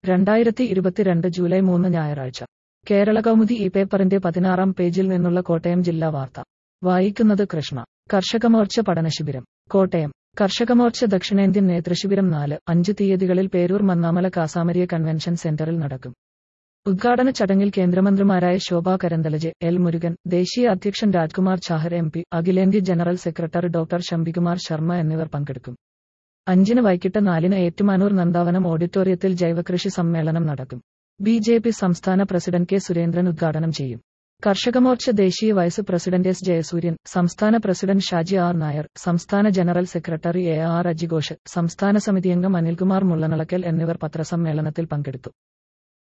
രണ്ടായിരത്തി ഇരുപത്തിരണ്ട് ജൂലൈ മൂന്ന് ഞായറാഴ്ച കേരള കൗമുദി ഈ പേപ്പറിന്റെ പതിനാറാം പേജിൽ നിന്നുള്ള കോട്ടയം ജില്ലാ വാർത്ത വായിക്കുന്നത് കൃഷ്ണ കർഷകമോർച്ച പഠനശിബിരം കോട്ടയം കർഷകമോർച്ച ദക്ഷിണേന്ത്യൻ നേതൃശിബിരം നാല് അഞ്ച് തീയതികളിൽ പേരൂർ മന്നാമല കാസാമരിയ കൺവെൻഷൻ സെന്ററിൽ നടക്കും ഉദ്ഘാടന ചടങ്ങിൽ കേന്ദ്രമന്ത്രിമാരായ ശോഭാ കരന്തലജെ എൽ മുരുകൻ ദേശീയ അധ്യക്ഷൻ രാജ്കുമാർ ചാഹർ എം പി അഖിലേന്ത്യാ general secretary doctor Shambhikumar Sharma എന്നിവർ പങ്കെടുക്കും അഞ്ചിന് വൈകിട്ട് നാലിന് ഏറ്റുമാനൂർ നന്ദാവനം ഓഡിറ്റോറിയത്തിൽ ജൈവകൃഷി സമ്മേളനം നടക്കും ബി ജെ പി സംസ്ഥാന പ്രസിഡന്റ് കെ സുരേന്ദ്രൻ ഉദ്ഘാടനം ചെയ്യും കർഷകമോർച്ച ദേശീയ വൈസ് പ്രസിഡന്റ് എസ് ജയസൂര്യൻ സംസ്ഥാന പ്രസിഡന്റ് ഷാജി ആർ നായർ സംസ്ഥാന ജനറൽ സെക്രട്ടറി എ ആർ അജിഘോഷ് സംസ്ഥാന സമിതി അംഗം അനിൽകുമാർ മുള്ളനളക്കൽ എന്നിവർ പത്രസമ്മേളനത്തിൽ പങ്കെടുത്തു